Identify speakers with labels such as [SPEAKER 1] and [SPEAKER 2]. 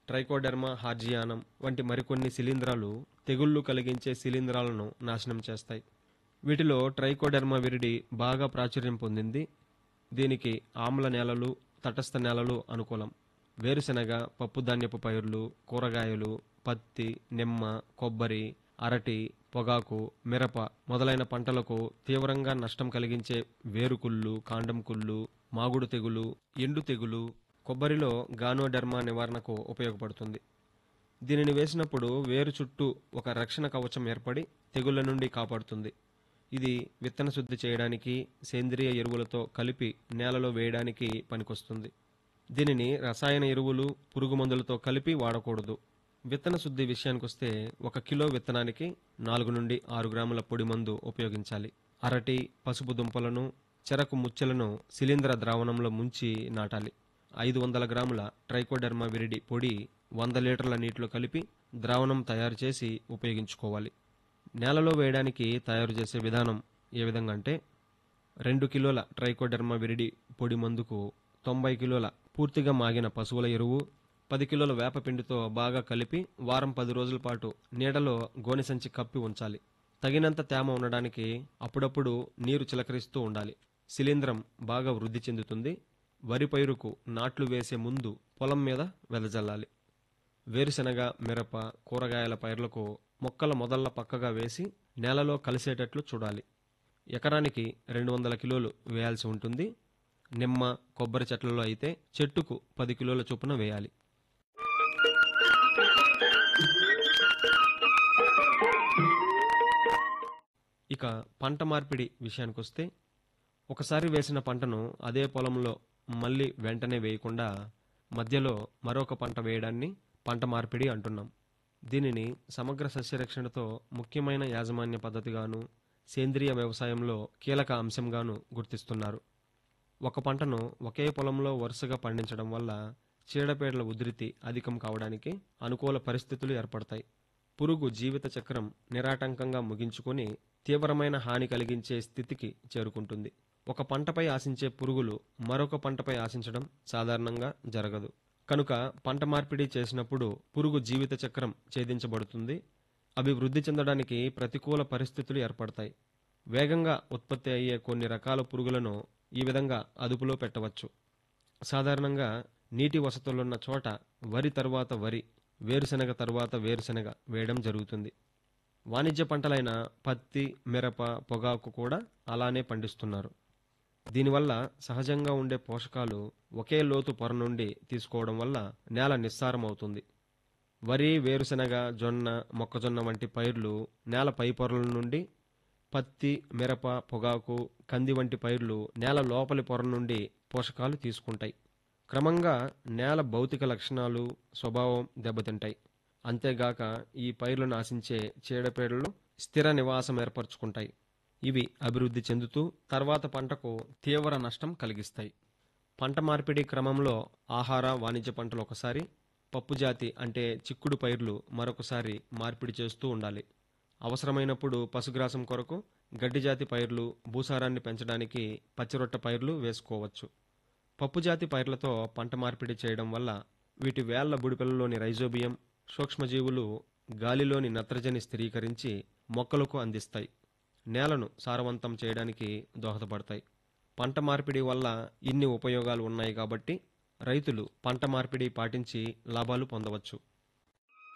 [SPEAKER 1] trichoderma హార్జియానం వంటి మరికొన్ని శిలీంధ్రాలు తెగుళ్లు కలిగించే శిలీంధ్రాలను నాశనం చేస్తాయి వీటిలో ట్రైకోడెర్మా విరిడి బాగా ప్రాచుర్యం పొందింది దీనికి ఆమ్ల నేలలు తటస్థ నేలలు అనుకూలం వేరుశెనగ పప్పుధాన్యపు పైర్లు కూరగాయలు పత్తి నిమ్మ కొబ్బరి అరటి పొగాకు మిరప మొదలైన పంటలకు తీవ్రంగా నష్టం కలిగించే వేరుకుళ్ళు కాండం కుళ్ళు మాగుడు తెగులు ఎండు తెగులు కొబ్బరిలో గానోడెర్మా నివారణకు ఉపయోగపడుతుంది దీనిని వేసినప్పుడు వేరు చుట్టూ ఒక రక్షణ కవచం ఏర్పడి తెగుళ్ల నుండి కాపాడుతుంది ఇది విత్తన శుద్ధి చేయడానికి సేంద్రియ ఎరువులతో కలిపి నేలలో వేయడానికి పనికొస్తుంది దీనిని రసాయన ఎరువులు పురుగు మందులతో కలిపి వాడకూడదు విత్తన శుద్ధి విషయానికొస్తే ఒక కిలో విత్తనానికి నాలుగు నుండి ఆరు గ్రాముల పొడి మందు ఉపయోగించాలి అరటి పసుపు దుంపలను చెరకు ముచ్చెలను శిలీంధ్ర ద్రావణంలో ముంచి నాటాలి ఐదు వందల గ్రాముల ట్రైకోడెర్మా విరిడి పొడి వంద లీటర్ల నీటిలో కలిపి ద్రావణం తయారు చేసి ఉపయోగించుకోవాలి నేలలో వేయడానికి తయారు చేసే విధానం ఏ విధంగా అంటే రెండు కిలోల ట్రైకోడెర్మా విరిడి పొడి మందుకు తొంభై కిలోల పూర్తిగా మాగిన పశువుల ఎరువు పది కిలోల వేపపిండితో బాగా కలిపి వారం పది రోజుల పాటు నీడలో గోనె సంచి కప్పి ఉంచాలి తగినంత తేమ ఉండడానికి అప్పుడప్పుడు నీరు చిలకరిస్తూ ఉండాలి శిలీంధ్రం బాగా వృద్ధి చెందుతుంది వరి పైరుకు నాట్లు వేసే ముందు పొలం మీద వెదజల్లాలి వేరుశెనగ మిరప కూరగాయల పైర్లకు మొక్కల మొదళ్ల పక్కగా వేసి నేలలో కలిసేటట్లు చూడాలి ఎకరానికి రెండు వందల కిలోలు వేయాల్సి ఉంటుంది నిమ్మ కొబ్బరి చెట్లలో అయితే చెట్టుకు పది కిలోల చొప్పున వేయాలి ఇక పంట మార్పిడి విషయానికొస్తే ఒకసారి వేసిన పంటను అదే పొలంలో మళ్ళీ వెంటనే వేయకుండా మధ్యలో మరొక పంట వేయడాన్ని పంట మార్పిడి అంటున్నాం దీనిని సమగ్ర సస్యరక్షణతో ముఖ్యమైన యాజమాన్య పద్ధతిగాను సేంద్రియ వ్యవసాయంలో కీలక అంశంగాను గుర్తిస్తున్నారు ఒక పంటను ఒకే పొలంలో వరుసగా పండించడం వల్ల చీడపీడల ఉధృతి అధికం కావడానికి అనుకూల పరిస్థితులు ఏర్పడతాయి పురుగు జీవిత చక్రం నిరాటంకంగా ముగించుకొని తీవ్రమైన హాని కలిగించే స్థితికి చేరుకుంటుంది ఒక పంటపై ఆశించే పురుగులు మరొక పంటపై ఆశించడం సాధారణంగా జరగదు కనుక పంట మార్పిడి చేసినప్పుడు పురుగు జీవిత చక్రం ఛేదించబడుతుంది అవి వృద్ధి చెందడానికి ప్రతికూల పరిస్థితులు ఏర్పడతాయి వేగంగా ఉత్పత్తి అయ్యే కొన్ని రకాల పురుగులను ఈ విధంగా అదుపులో పెట్టవచ్చు సాధారణంగా నీటి వసతులున్న చోట వరి తరువాత వరి వేరుశెనగ తరువాత వేరుశెనగ వేయడం జరుగుతుంది వాణిజ్య పంటలైన పత్తి మిరప పొగాకు కూడా అలానే పండిస్తున్నారు దీనివల్ల సహజంగా ఉండే పోషకాలు ఒకే లోతు పొర నుండి తీసుకోవడం వల్ల నేల నిస్సారం అవుతుంది వరి వేరుశెనగ జొన్న మొక్కజొన్న వంటి పైర్లు నేల పై పొరల నుండి పత్తి మిరప పొగాకు కంది వంటి పైర్లు నేల లోపలి పొర నుండి పోషకాలు తీసుకుంటాయి క్రమంగా నేల భౌతిక లక్షణాలు స్వభావం దెబ్బతింటాయి అంతేగాక ఈ పైర్లను ఆశించే చీడపీడలు స్థిర నివాసం ఏర్పరచుకుంటాయి ఇవి అభివృద్ధి చెందుతూ తర్వాత పంటకు తీవ్ర నష్టం కలిగిస్తాయి పంట మార్పిడి క్రమంలో ఆహార వాణిజ్య పంటలు ఒకసారి పప్పు జాతి అంటే చిక్కుడు పైర్లు మరొకసారి మార్పిడి చేస్తూ ఉండాలి అవసరమైనప్పుడు పశుగ్రాసం కొరకు గడ్డి జాతి పైర్లు భూసారాన్ని పెంచడానికి పచ్చిరొట్ట పైర్లు వేసుకోవచ్చు పప్పు జాతి పైర్లతో పంట మార్పిడి చేయడం వల్ల వీటి వేళ్ల బుడిపెలలోని రైజోబియం సూక్ష్మజీవులు గాలిలోని నత్రజని స్థిరీకరించి మొక్కలకు అందిస్తాయి నేలను సారవంతం చేయడానికి దోహదపడతాయి పంట మార్పిడి వల్ల ఇన్ని ఉపయోగాలు ఉన్నాయి కాబట్టి రైతులు పంట మార్పిడి పాటించి లాభాలు పొందవచ్చు